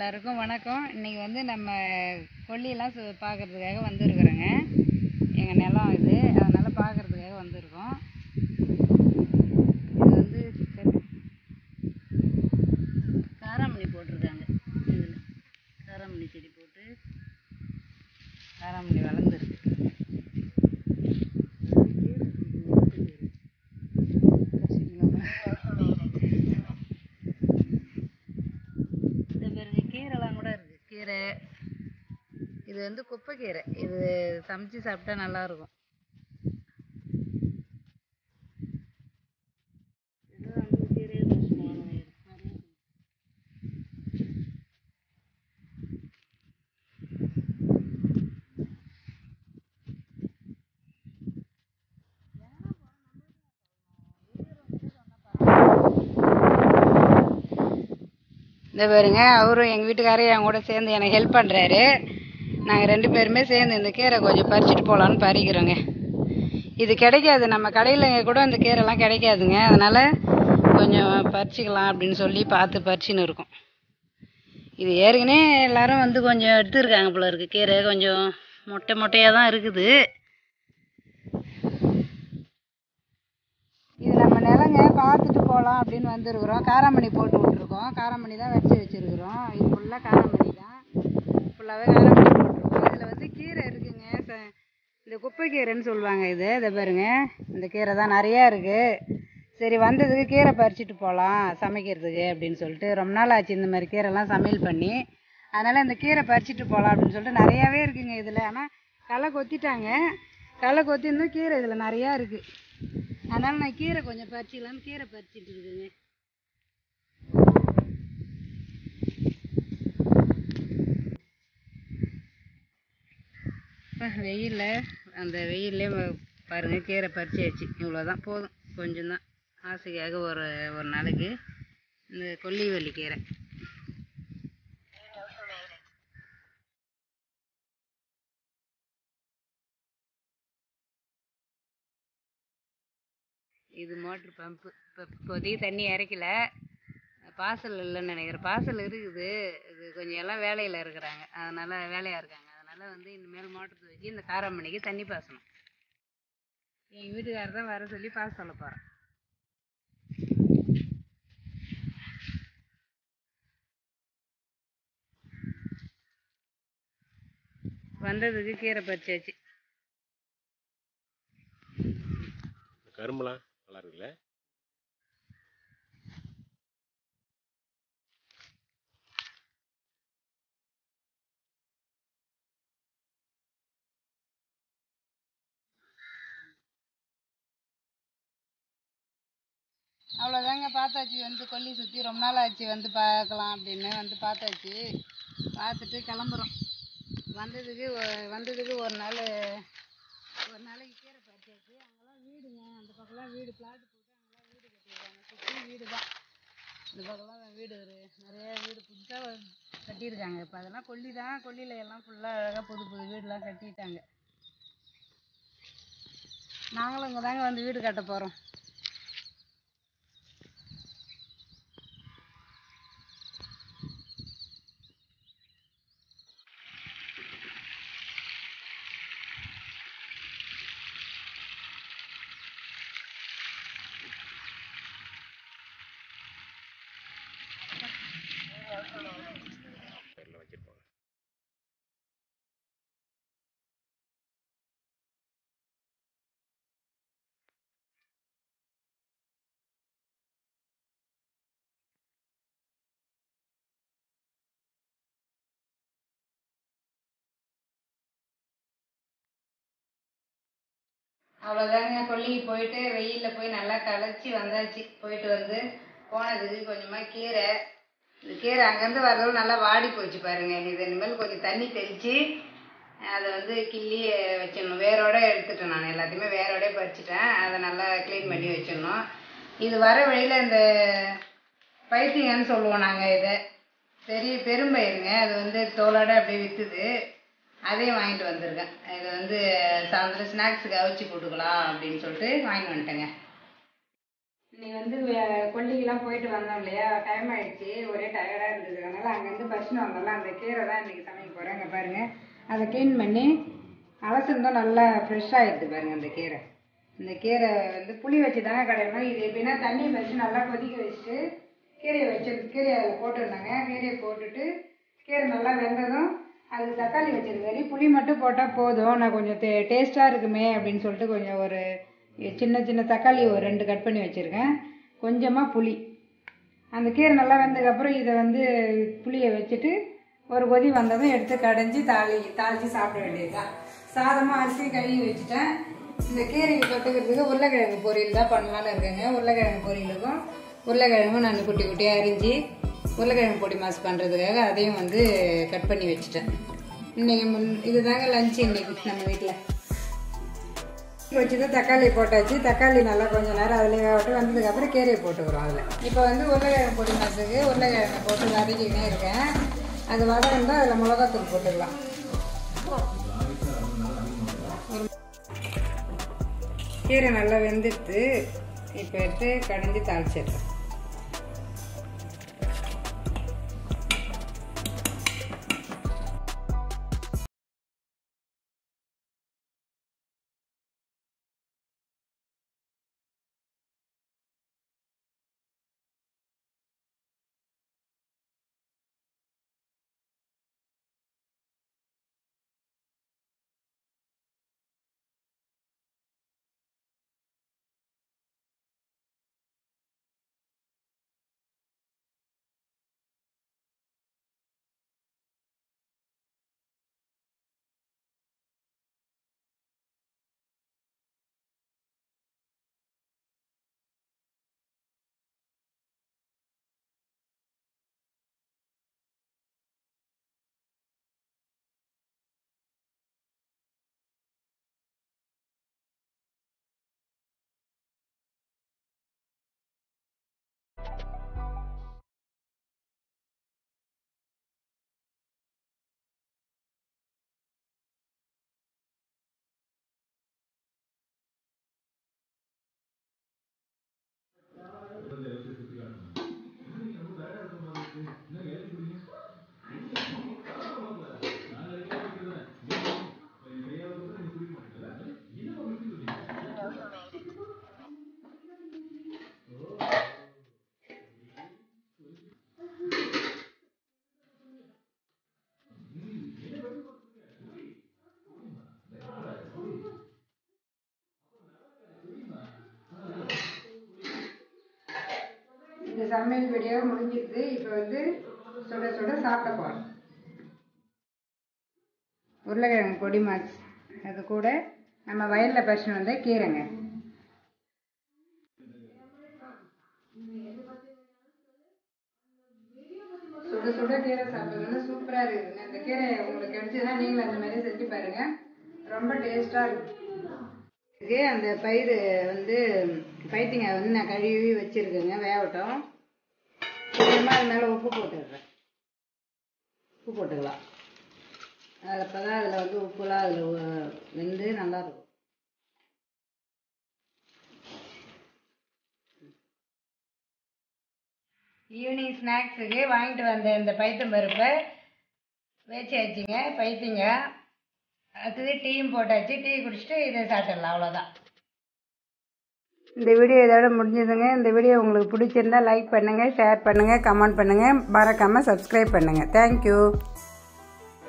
எல்லாருக்கும் வணக்கம் இன்னைக்கு வந்து நம்ம கொல்லியெல்லாம் சு பார்க்கறதுக்காக வந்திருக்குறோங்க எங்கள் நிலம் இது அதனால் பார்க்கறதுக்காக வந்திருக்கோம் இது வந்து கத்- காராமணி போட்டிருக்காங்க இதில் காராமணி செடி போட்டு காராமணி வளர்ந்துருக்கு இந்த பாருங்க கீரைலாம் கூட இருக்கு கீரை இது வந்து குப்பை கீரை இது சமைச்சு சாப்பிட்டா நல்லா இருக்கும் இதுதான் வந்து கீரையே மோசமான வயிறு. நிறைய இருக்கு. இந்த பாருங்க அவரும் எங்கள் வீட்டுக்காரரும் என் கூட சேர்ந்து எனக்கு ஹெல்ப் பண்ணுறாரு நாங்கள் ரெண்டு பேருமே சேர்ந்து இந்த கீரை கொஞ்சம் பறிச்சுட்டு போகலான்னு பறிக்கிறோங்க இது கிடைக்காது நம்ம கடையில் கூட இந்த கீரைலாம் கிடைக்காதுங்க அதனால் கொஞ்சம் பறிச்சுக்கலாம் அப்படின்னு சொல்லி பார்த்து பறிச்சுன்னு இருக்கோம் இது ஏற்கனவே எல்லாரும் வந்து கொஞ்சம் எடுத்துருக்காங்க போல இருக்கு கீரை கொஞ்சம் மொட்டை மொட்டையாக தான் இருக்குது இது நம்ம நிலங்க பார்த்துட்டு போகலாம் அப்படின்னு வந்திருக்கிறோம் காராமணி போட்டு விட்ருக்கோம் காராமணி தான் வச்சு வச்சுருக்குறோம் இது ஃபுல்லாக காராமணி தான் ஃபுல்லாகவே காராமணி போட்டிருக்கோம் இதில் வந்து கீரை இருக்குங்க ச- இந்த குப்பை கீரைன்னு சொல்லுவாங்க இது இதை பாருங்க இந்த கீரை தான் நிறையா இருக்குது சரி வந்ததுக்கு கீரை பறிச்சுட்டு போகலாம் சமைக்கிறதுக்கு அப்படின்னு சொல்லிட்டு ரொம்ப நாள் ஆச்சு இந்த மாதிரி கீரைலாம் சமையல் பண்ணி அதனால் இந்த கீரை பறிச்சுட்டு போகலாம் அப்படின்னு சொல்லிட்டு நிறையாவே இருக்குங்க இதில் ஆனால் களை கொத்திட்டாங்க களை கொத்தி இன்னும் கீரை இதில் நிறையா இருக்குது அதனால் நான் கீரை கொஞ்சம் பறிச்சிக்கலாம்னு கீரை பறிச்சிட்டு இருக்குங்க வெயிலில் அந்த வெயிலே பாருங்க கீரை பறிச்சாச்சு இவ்வளோதான் போதும் கொஞ்சம் தான் ஆசைக்காக ஒரு ஒரு நாளைக்கு இந்த கொல்லிவள்ளி கீரை இது மோட்ரு பம்பு இப்போ இப்போதைக்கு தண்ணி இறைக்கல பாசல் இல்லைன்னு நினைக்கிறேன் பாசல் இருக்குது இது கொஞ்சம் எல்லாம் வேலையில் இருக்கிறாங்க அதனால் வேலையாக இருக்காங்க அதனால் வந்து இனிமேல் மோட்டர் வச்சு இந்த காராமணிக்கு தண்ணி பாசணும் எங்கள் வீட்டுக்காரர் தான் வர சொல்லி பாச சொல்ல போகிறேன் வந்ததுக்கு கீரை பறிச்சாச்சு கரும்புலாம் நல்லா இருக்குல்ல அவ்வளோதாங்க பார்த்தாச்சு வந்து கொல்லி சுற்றி ரொம்ப நாள் ஆச்சு வந்து பார்க்கலாம் அப்படின்னு வந்து பார்த்தாச்சு பார்த்துட்டு கிளம்புறோம் வந்ததுக்கு ஒ- வந்ததுக்கு ஒரு நாள் ஒரு நாளைக்கு கீரை பறிச்சாச்சு அங்கெல்லாம் வீடுங்க அந்த பக்கம்லாம் வீடு பிளாட் போட்டு அங்கெல்லாம் வீடு கட்டியிருக்காங்க சுற்றி வீடு தான் இந்த பக்கம்லாம் வீடு ஒரு நிறைய வீடு புதுசாக கட்டியிருக்காங்க இப்போ அதெல்லாம் கொல்லி தான் கொல்லியில் எல்லாம் ஃபுல்லாக அழகாக புது புது வீடுலாம் கட்டிட்டாங்க நாங்களும் இங்கே தாங்க வந்து வீடு கட்ட போகிறோம் பேரில் வச்சுருப்பாங்க அவ்வளோதாங்க கொல்லிக்கு போயிட்டு வெயிலில் போய் நல்லா களைச்சி வந்தாச்சு போயிட்டு வந்து போனதுக்கு கொஞ்சமாக கீரை இந்த கீரை அங்கேருந்து வரதும் நல்லா வாடி போச்சு பாருங்க இது இனிமேல் கொஞ்சம் தண்ணி தெளித்து அதை வந்து கிள்ளி வச்சிடணும் வேரோட எடுத்துட்டேன் நான் எல்லாத்தையுமே வேரோட பறிச்சிட்டேன் அதை நல்லா க்ளீன் பண்ணி வச்சிடணும் இது வர வழியில் இந்த பைத்தியங்கன்னு சொல்லுவோம் நாங்கள் இதை பெரிய பெரும்பயிருங்க அது வந்து தோலோட அப்படியே விற்றுது அதையும் வாங்கிட்டு வந்திருக்கேன் இதை வந்து சாயந்தரம் ஸ்நாக்ஸுக்கு அவிச்சு போட்டுக்கலாம் அப்படின்னு சொல்லிட்டு வாங்கிட்டு வந்துட்டேங்க இன்னைக்கு வந்து வே- கொல்லிக்கெல்லாம் போயிட்டு வந்தோம் இல்லையா டைம் ஆயிடுச்சு ஒரே டயர்டாக இருந்தது அதனால அங்கேருந்து பறிச்சுன்னு வந்தோம்ல அந்த கீரை தான் இன்னைக்கு சமைக்க போகிறேன் இங்கே பாருங்க அதை க்ளீன் பண்ணி அலசந்தோம் நல்லா ஃப்ரெஷ் ஆயிடுது பாருங்க அந்த கீரை இந்த கீரை வந்து புளி வச்சு தாங்க கடையணும் இது எப்படின்னா தண்ணி வச்சு நல்லா கொதிக்க வச்சுட்டு கீரையை வச்சு கீரையை அதில் போட்டுருந்தாங்க கீரையை போட்டுட்டு கீரை நல்லா வெந்ததும் அதுக்கு தக்காளி வச்சிருக்காரு புளி மட்டும் போட்டால் போதும் நான் கொஞ்சம் டே டேஸ்ட்டாக இருக்குமே அப்படின்னு சொல்லிட்டு கொஞ்சம் ஒரு சின்ன சின்ன தக்காளி ஒரு ரெண்டு கட் பண்ணி வச்சுருக்கேன் கொஞ்சமாக புளி அந்த கீரை நல்லா வெந்ததுக்கப்புறம் இதை வந்து புளியை வச்சுட்டு ஒரு கொதி வந்ததும் எடுத்து கடைஞ்சி தாளி தாளித்து சாப்பிட வேண்டியதுதான் சாதமாக அரிசி கழுவி வச்சுட்டேன் இந்த கீரையை தொட்டுக்கிறதுக்கு உருளைக்கிழங்கு பொரியல் தான் பண்ணலான்னு இருக்கேங்க உருளைக்கிழங்கு பொரியலுக்கும் உருளைக்கிழங்கும் நான் குட்டி குட்டியாக அரிஞ்சு உருளைக்கிழங்கு பொடி மாசு பண்ணுறதுக்காக அதையும் வந்து கட் பண்ணி வச்சுட்டேன் இன்னைக்கு முன் இதுதாங்க லஞ்சு இன்னைக்கு நம்ம வீட்டில் வச்சுட்டு தக்காளி போட்டாச்சு தக்காளி நல்லா கொஞ்சம் நேரம் அதில் வேகட்டும் வந்ததுக்கப்புறம் கீரையை போட்டுக்கிறோம் அதில் இப்போ வந்து உருளைக்கிழங்கு பொடி மாசுக்கு உருளைக்கிழங்கை போட்டு வதக்கிக்கினே இருக்கேன் அது வதங்கினா அதில் மிளகாத்தூள் போட்டுக்கலாம் கீரை நல்லா வெந்துடுத்து இப்போ எடுத்து கடைஞ்சி தாளிச்சிடுறேன் இந்த சமையல் வீடியோ முடிஞ்சிருது இப்போ வந்து சுட சுட சாப்பிட போகிறோம் உருளைக்கிழங்கு பொடி மாஸ் அது கூட நம்ம வயலில் பறிச்சுன்னு வந்த கீரைங்க சுட சுட கீரை சாப்பிடுங்கன்னா சூப்பராக இருக்குதுங்க இந்த கீரை உங்களுக்கு கிடைச்சதுன்னா நீங்களும் அந்த மாதிரி செஞ்சு பாருங்க ரொம்ப டேஸ்ட்டாக இருக்கும் இதுக்கு அந்த பயிர் வந்து பைத்திங்காய் வந்து நான் கழுவி வச்சுருக்கேங்க வேகட்டும் கொஞ்சமாக அது மேலே உப்பு போட்டுடுறேன் உப்பு போட்டுக்கலாம் அது அப்போ தான் அதில் வந்து உப்புலாம் அதில் வெந்து நல்லாயிருக்கும் ஈவினிங் ஸ்நாக்ஸுக்கு வாங்கிட்டு வந்த இந்த பைத்தம் பருப்பை வேச்சி வச்சுங்க பைத்திங்க அடுத்தது டீயும் போட்டாச்சு டீ குடிச்சிட்டு இதை சாப்பிடலாம் அவ்வளோதான் இந்த வீடியோ இதோட முடிஞ்சதுங்க இந்த வீடியோ உங்களுக்கு பிடிச்சிருந்தா லைக் பண்ணுங்கள் ஷேர் பண்ணுங்கள் கமெண்ட் பண்ணுங்கள் மறக்காமல் சப்ஸ்கிரைப் பண்ணுங்கள் தேங்க்யூ